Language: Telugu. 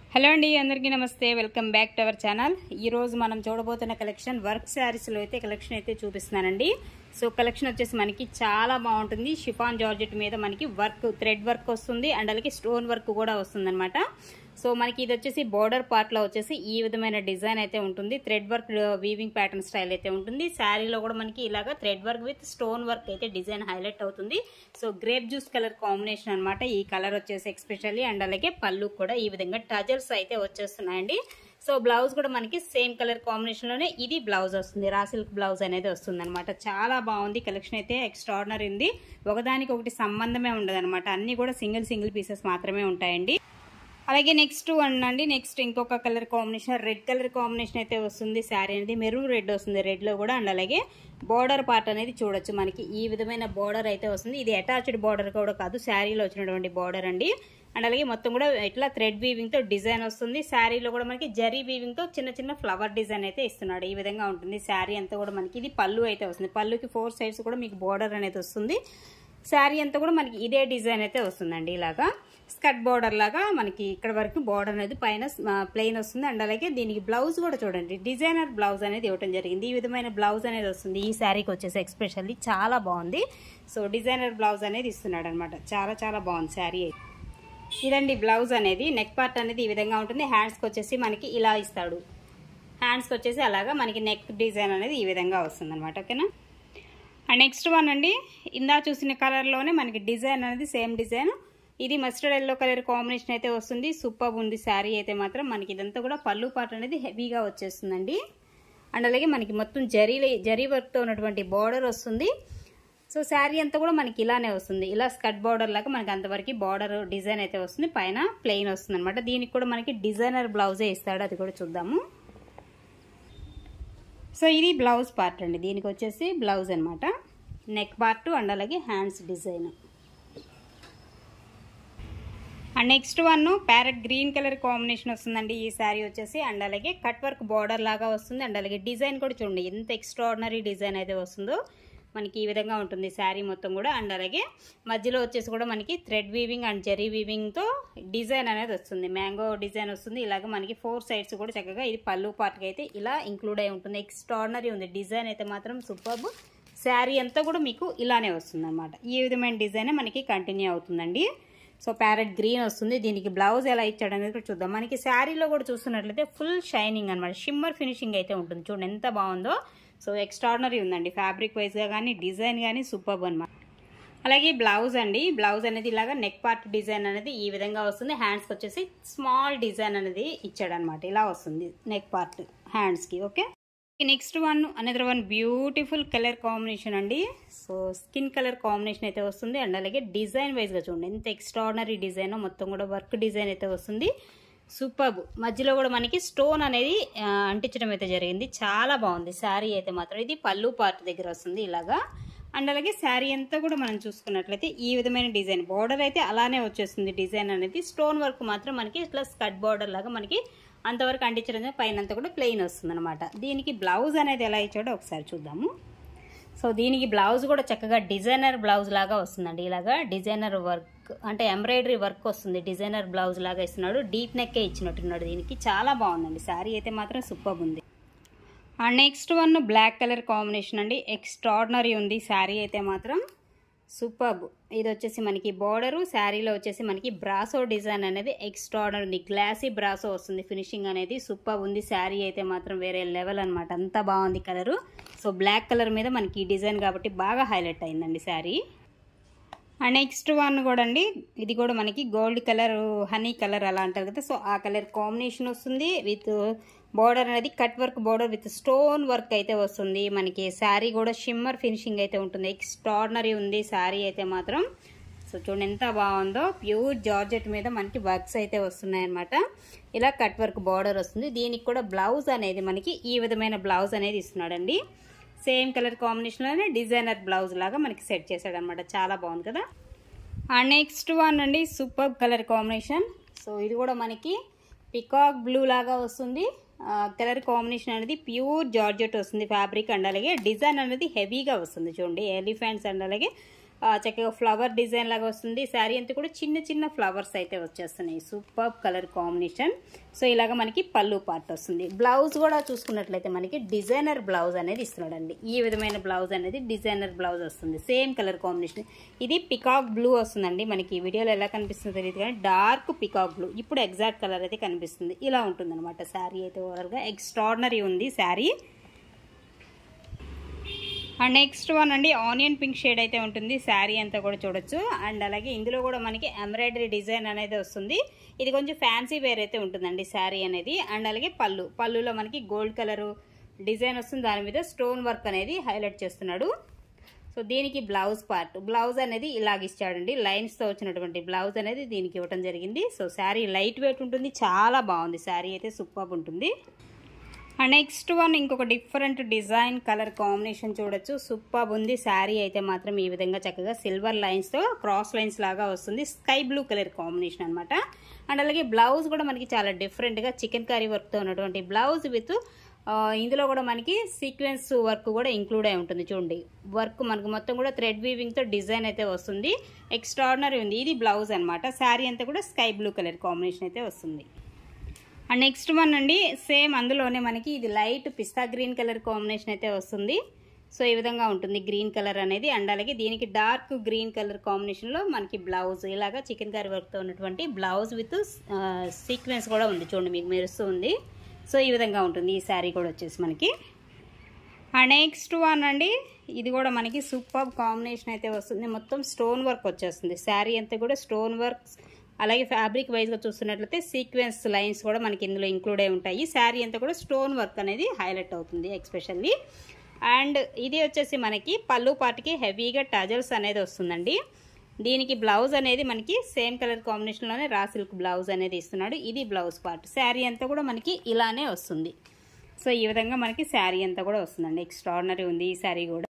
హలో అండి అందరికీ నమస్తే welcome back to our channel ఈరోజు మనం చూడబోతున్న కలెక్షన్ వర్క్ శారీస్లో అయితే కలెక్షన్ అయితే చూపిస్తున్నానండి సో కలెక్షన్ వచ్చేసి మనకి చాలా బాగుంటుంది షిఫాన్ జార్జెట్ మీద మనకి వర్క్ థ్రెడ్ వర్క్ వస్తుంది అండ్ అలాగే స్టోన్ వర్క్ కూడా వస్తుందన్నమాట సో మనకి ఇది వచ్చేసి బోర్డర్ పార్ట్లో వచ్చేసి ఈ విధమైన డిజైన్ అయితే ఉంటుంది thread work weaving pattern style అయితే ఉంటుంది శారీలో కూడా మనకి ఇలాగా thread work with stone work అయితే డిజైన్ హైలైట్ అవుతుంది so grape juice colour combination అనమాట ఈ కలర్ వచ్చేసి ఎక్స్పెషల్లీ అండ్ అలాగే పళ్ళు కూడా ఈ విధంగా టజల్స్ అయితే వచ్చేస్తున్నాయండి సో బ్లౌజ్ కూడా మనకి సేమ్ కలర్ కాంబినేషన్లోనే ఇది బ్లౌజ్ వస్తుంది రా సిల్క్ బ్లౌజ్ అనేది వస్తుంది అనమాట చాలా బాగుంది కలెక్షన్ అయితే ఎక్స్ట్రాడినరీ ఉంది ఒకదానికి ఒకటి సంబంధమే ఉండదు అనమాట అన్ని కూడా సింగిల్ సింగిల్ పీసెస్ మాత్రమే ఉంటాయండి అలాగే నెక్స్ట్ వన్ అండి నెక్స్ట్ ఇంకొక colour combination red colour combination అయితే వస్తుంది శారీ అనేది మెరూన్ రెడ్ వస్తుంది రెడ్లో కూడా అండ్ అలాగే బార్డర్ పార్ట్ అనేది చూడొచ్చు మనకి ఈ విధమైన బార్డర్ అయితే వస్తుంది ఇది అటాచ్డ్ బార్డర్ కూడా కాదు శారీలో వచ్చినటువంటి బార్డర్ అండి అండ్ అలాగే మొత్తం కూడా ఇట్లా థ్రెడ్ వీవింగ్తో డిజైన్ వస్తుంది శారీలో కూడా మనకి జరీ వీవింగ్తో చిన్న చిన్న ఫ్లవర్ డిజైన్ అయితే ఇస్తున్నాడు ఈ విధంగా ఉంటుంది శారీ అంతా కూడా మనకి ఇది పళ్ళు అయితే వస్తుంది పళ్ళుకి ఫోర్ సైడ్స్ కూడా మీకు బార్డర్ అనేది వస్తుంది శారీ అంతా కూడా మనకి ఇదే డిజైన్ అయితే వస్తుందండి ఇలాగా స్కర్ట్ బార్డర్ లాగా మనకి ఇక్కడ వరకు బార్డర్ అనేది పైన ప్లెయిన్ వస్తుంది అండ్ అలాగే దీనికి బ్లౌజ్ కూడా చూడండి డిజైనర్ బ్లౌజ్ అనేది ఇవ్వడం జరిగింది ఈ విధమైన బ్లౌజ్ అనేది వస్తుంది ఈ శారీకి వచ్చేసి ఎక్స్పెషల్లీ చాలా బాగుంది సో డిజైనర్ బ్లౌజ్ అనేది ఇస్తున్నాడు అనమాట చాలా చాలా బాగుంది శారీ అయితే ఇదండి బ్లౌజ్ అనేది నెక్ పార్ట్ అనేది ఈ విధంగా ఉంటుంది హ్యాండ్స్కి వచ్చేసి మనకి ఇలా ఇస్తాడు హ్యాండ్స్కి వచ్చేసి అలాగా మనకి నెక్ డిజైన్ అనేది ఈ విధంగా వస్తుంది అనమాట ఓకేనా అండ్ నెక్స్ట్ వన్ అండి ఇందా చూసిన కలర్లోనే మనకి డిజైన్ అనేది సేమ్ డిజైన్ ఇది మస్టర్డ్ ఎల్లో కలర్ కాంబినేషన్ అయితే వస్తుంది సూపర్ ఉంది శారీ అయితే మాత్రం మనకి ఇదంతా కూడా పళ్ళు పాట అనేది హెవీగా వచ్చేస్తుందండి అండ్ అలాగే మనకి మొత్తం జరీ జరీ వర్క్తో ఉన్నటువంటి బార్డర్ వస్తుంది సో శారీ అంతా కూడా మనకి ఇలానే వస్తుంది ఇలా స్కర్ట్ బార్డర్ లాగా మనకి అంతవరకు బార్డర్ డిజైన్ అయితే వస్తుంది పైన ప్లెయిన్ వస్తుంది అనమాట దీనికి కూడా మనకి డిజైనర్ బ్లౌజే ఇస్తాడు అది కూడా చూద్దాము సో ఇది బ్లౌజ్ పార్ట్ అండి దీనికి వచ్చేసి బ్లౌజ్ అనమాట నెక్ పార్ట్ అండ్ అలాగే hands design and next one parrot green colour combination వస్తుందండి ఈ శారీ వచ్చేసి అండ్ అలాగే కట్ వర్క్ బార్డర్ లాగా వస్తుంది అండ్ అలాగే డిజైన్ కూడా చూడండి ఎంత ఎక్స్ట్రాడినరీ డిజైన్ అయితే వస్తుందో మనకి ఈ విధంగా ఉంటుంది శారీ మొత్తం కూడా అండ్ అలాగే మధ్యలో వచ్చేసి కూడా మనకి థ్రెడ్ వీవింగ్ అండ్ జెరీ వీవింగ్తో డిజైన్ అనేది వస్తుంది మ్యాంగో డిజైన్ వస్తుంది ఇలాగ మనకి ఫోర్ సైడ్స్ కూడా చక్కగా ఇది పళ్ళు పార్ట్కి అయితే ఇలా ఇంక్లూడ్ అయి ఉంటుంది ఎక్స్ట్రాడినరీ ఉంది డిజైన్ అయితే మాత్రం సూపర్బ్ శారీ అంతా కూడా మీకు ఇలానే వస్తుంది అనమాట ఈ విధమైన డిజైనే మనకి కంటిన్యూ అవుతుందండి సో ప్యారెట్ గ్రీన్ వస్తుంది దీనికి బ్లౌజ్ ఎలా ఇచ్చాడు అనేది కూడా చూద్దాం మనకి శారీలో కూడా చూస్తున్నట్లయితే ఫుల్ షైనింగ్ అనమాట షిమ్మర్ ఫినిషింగ్ అయితే ఉంటుంది చూడండి ఎంత బాగుందో సో ఎక్స్ట్రాడినరీ ఉందండి ఫ్యాబ్రిక్ వైజ్గా కానీ డిజైన్ కానీ సూపర్ అనమాట అలాగే బ్లౌజ్ అండి బ్లౌజ్ అనేది ఇలాగా నెక్ పార్ట్ డిజైన్ అనేది ఈ విధంగా వస్తుంది హ్యాండ్స్కి వచ్చేసి స్మాల్ డిజైన్ అనేది ఇచ్చాడనమాట ఇలా వస్తుంది నెక్ పార్ట్ హ్యాండ్స్కి okay next one another one beautiful colour combination అండి సో స్కిన్ కలర్ కాంబినేషన్ అయితే వస్తుంది అండ్ అలాగే డిజైన్ వైజ్గా చూడండి ఎంత ఎక్స్ట్రాడినరీ డిజైన్ మొత్తం కూడా వర్క్ డిజైన్ అయితే వస్తుంది సూపర్బ్ మధ్యలో కూడా మనకి స్టోన్ అనేది అంటించడం అయితే జరిగింది చాలా బాగుంది శారీ అయితే మాత్రం ఇది పళ్ళు పార్ట్ దగ్గర వస్తుంది ఇలాగా అండ్ అలాగే శారీ అంతా కూడా మనం చూసుకున్నట్లయితే ఈ విధమైన డిజైన్ బార్డర్ అయితే అలానే వచ్చేస్తుంది డిజైన్ అనేది స్టోన్ వర్క్ మాత్రం మనకి ఇట్లా స్కట్ బార్డర్ లాగా మనకి అంతవరకు అంటించడం పైన అంతా కూడా ప్లెయిన్ వస్తుంది అనమాట దీనికి బ్లౌజ్ అనేది ఎలా ఇచ్చాడో ఒకసారి చూద్దాము సో దీనికి బ్లౌజ్ కూడా చక్కగా డిజైనర్ బ్లౌజ్ లాగా వస్తుందండి ఇలాగా డిజైనర్ వర్క్ అంటే ఎంబ్రాయిడరీ వర్క్ వస్తుంది డిజైనర్ బ్లౌజ్ లాగా ఇస్తున్నాడు డీప్ నెక్కే ఇచ్చినట్టున్నాడు దీనికి చాలా బాగుందండి శారీ అయితే మాత్రం సూపర్ ఉంది and next one black colour combination అండి ఎక్స్ట్రాడినరీ ఉంది శారీ అయితే మాత్రం సూపర్బ్ ఇది వచ్చేసి మనకి బార్డరు శారీలో వచ్చేసి మనకి బ్రాసో డిజైన్ అనేది ఎక్స్ట్రాడనరీ ఉంది గ్లాసీ బ్రాసో వస్తుంది ఫినిషింగ్ అనేది సూపర్ ఉంది శారీ అయితే మాత్రం వేరే లెవెల్ అనమాట అంత బాగుంది కలరు సో బ్లాక్ కలర్ మీద మనకి డిజైన్ కాబట్టి బాగా హైలైట్ అయిందండి శారీ అండ్ నెక్స్ట్ వన్ కూడా అండి ఇది కూడా మనకి గోల్డ్ కలర్ హనీ కలర్ అలా అంటారు కదా సో ఆ కలర్ కాంబినేషన్ వస్తుంది విత్ బార్డర్ అనేది cut work border with stone work అయితే వస్తుంది మనకి శారీ కూడా షిమ్మర్ ఫినిషింగ్ అయితే ఉంటుంది ఎక్స్ట్రాడినరీ ఉంది శారీ అయితే మాత్రం సో చూడండి ఎంత బాగుందో ప్యూర్ జార్జెట్ మీద మనకి వర్క్స్ అయితే వస్తున్నాయి అనమాట ఇలా కట్ వర్క్ బార్డర్ వస్తుంది దీనికి కూడా బ్లౌజ్ అనేది మనకి ఈ విధమైన బ్లౌజ్ అనేది ఇస్తున్నాడండి సేమ్ కలర్ కాంబినేషన్లోనే డిజైనర్ బ్లౌజ్ లాగా మనకి సెట్ చేశాడు అనమాట చాలా బాగుంది కదా అండ్ నెక్స్ట్ వన్ అండి సూపర్ కలర్ కాంబినేషన్ సో ఇది కూడా మనకి పికాక్ బ్లూ లాగా వస్తుంది కలర్ కాంబినేషన్ అనేది ప్యూర్ జార్జెట్ వస్తుంది ఫ్యాబ్రిక్ అండ్ అలాగే డిజైన్ అనేది హెవీగా వస్తుంది చూడండి ఎలిఫెంట్స్ అండ్ అలాగే ఆ, చక్కగా ఫ్లవర్ డిజైన్ లాగా వస్తుంది శారీ అంతా కూడా చిన్న చిన్న ఫ్లవర్స్ అయితే వచ్చేస్తున్నాయి సూపర్ కలర్ కాంబినేషన్ సో ఇలాగ మనకి పళ్ళు పార్ట్ వస్తుంది బ్లౌజ్ కూడా చూసుకున్నట్లయితే మనకి డిజైనర్ బ్లౌజ్ అనేది ఇస్తున్నాడండి ఈ విధమైన బ్లౌజ్ అనేది డిజైనర్ బ్లౌజ్ వస్తుంది సేమ్ కలర్ కాంబినేషన్ ఇది పికాక్ బ్లూ వస్తుందండి మనకి ఈ వీడియోలో ఎలా కనిపిస్తుందో తెలియదు కానీ డార్క్ పికాక్ బ్లూ ఇప్పుడు ఎగ్జాక్ట్ కలర్ అయితే కనిపిస్తుంది ఇలా ఉంటుంది అనమాట శారీ అయితే ఓవరాల్గా ఎక్స్ట్రాడినరీ ఉంది శారీ అండ్ నెక్స్ట్ వన్ అండి ఆనియన్ పింక్ షేడ్ అయితే ఉంటుంది శారీ అంతా కూడా చూడొచ్చు అండ్ అలాగే ఇందులో కూడా మనకి ఎంబ్రాయిడరీ డిజైన్ అనేది వస్తుంది ఇది కొంచెం ఫ్యాన్సీ వేర్ అయితే ఉంటుందండి శారీ అనేది అండ్ అలాగే పళ్ళు పళ్ళులో మనకి గోల్డ్ కలరు డిజైన్ వస్తుంది దాని మీద స్టోన్ వర్క్ అనేది హైలైట్ చేస్తున్నాడు సో దీనికి బ్లౌజ్ పార్ట్ బ్లౌజ్ అనేది ఇలాగ ఇచ్చాడండి లైన్స్తో వచ్చినటువంటి బ్లౌజ్ అనేది దీనికి ఇవ్వడం జరిగింది సో శారీ లైట్ వెయిట్ ఉంటుంది చాలా బాగుంది శారీ అయితే సూపర్ ఉంటుంది అండ్ నెక్స్ట్ వన్ ఇంకొక డిఫరెంట్ డిజైన్ కలర్ కాంబినేషన్ చూడొచ్చు సూపర్ ఉంది శారీ అయితే మాత్రం ఈ విధంగా చక్కగా సిల్వర్ లైన్స్తో క్రాస్ లైన్స్ లాగా వస్తుంది స్కై బ్లూ కలర్ కాంబినేషన్ అనమాట అండ్ అలాగే బ్లౌజ్ కూడా మనకి చాలా డిఫరెంట్గా చికెన్ కర్రీ వర్క్తో ఉన్నటువంటి బ్లౌజ్ విత్ ఇందులో కూడా మనకి సీక్వెన్స్ వర్క్ కూడా ఇంక్లూడ్ అయి ఉంటుంది చూడండి వర్క్ మనకు మొత్తం కూడా థ్రెడ్ వీవింగ్తో డిజైన్ అయితే వస్తుంది ఎక్స్ట్రాడినరీ ఉంది ఇది బ్లౌజ్ అనమాట శారీ అంతా కూడా స్కై బ్లూ కలర్ కాంబినేషన్ అయితే వస్తుంది అండ్ నెక్స్ట్ వన్ అండి సేమ్ అందులోనే మనకి ఇది light pista green colour combination అయితే వస్తుంది సో ఈ విధంగా ఉంటుంది గ్రీన్ కలర్ అనేది అండ్ అలాగే దీనికి డార్క్ గ్రీన్ కలర్ కాంబినేషన్లో మనకి బ్లౌజ్ ఇలాగా చికెన్ కర్రీ వర్క్తో ఉన్నటువంటి బ్లౌజ్ విత్ సీక్వెన్స్ కూడా ఉంది చూడండి మీకు మెరుస్తూ ఉంది సో ఈ విధంగా ఉంటుంది ఈ శారీ కూడా వచ్చేసి మనకి అండ్ నెక్స్ట్ వన్ అండి ఇది కూడా మనకి సూపర్ కాంబినేషన్ అయితే వస్తుంది మొత్తం స్టోన్ వర్క్ వచ్చేస్తుంది శారీ అంతా కూడా స్టోన్ వర్క్ అలాగే ఫ్యాబ్రిక్ వైజ్గా చూస్తున్నట్లయితే సీక్వెన్స్ లైన్స్ కూడా మనకి ఇందులో ఇంక్లూడ్ అయి ఉంటాయి శారీ అంతా కూడా స్టోన్ వర్క్ అనేది హైలైట్ అవుతుంది ఎక్స్పెషల్లీ అండ్ ఇది వచ్చేసి మనకి పళ్ళు పాటికి హెవీగా టజల్స్ అనేది వస్తుందండి దీనికి బ్లౌజ్ అనేది మనకి same colour కాంబినేషన్లోనే raw silk blouse అనేది ఇస్తున్నాడు ఇది బ్లౌజ్ పార్ట్ శారీ అంతా కూడా మనకి ఇలానే వస్తుంది సో ఈ విధంగా మనకి శారీ అంతా కూడా వస్తుందండి ఎక్స్ట్రాడినరీ ఉంది ఈ శారీ కూడా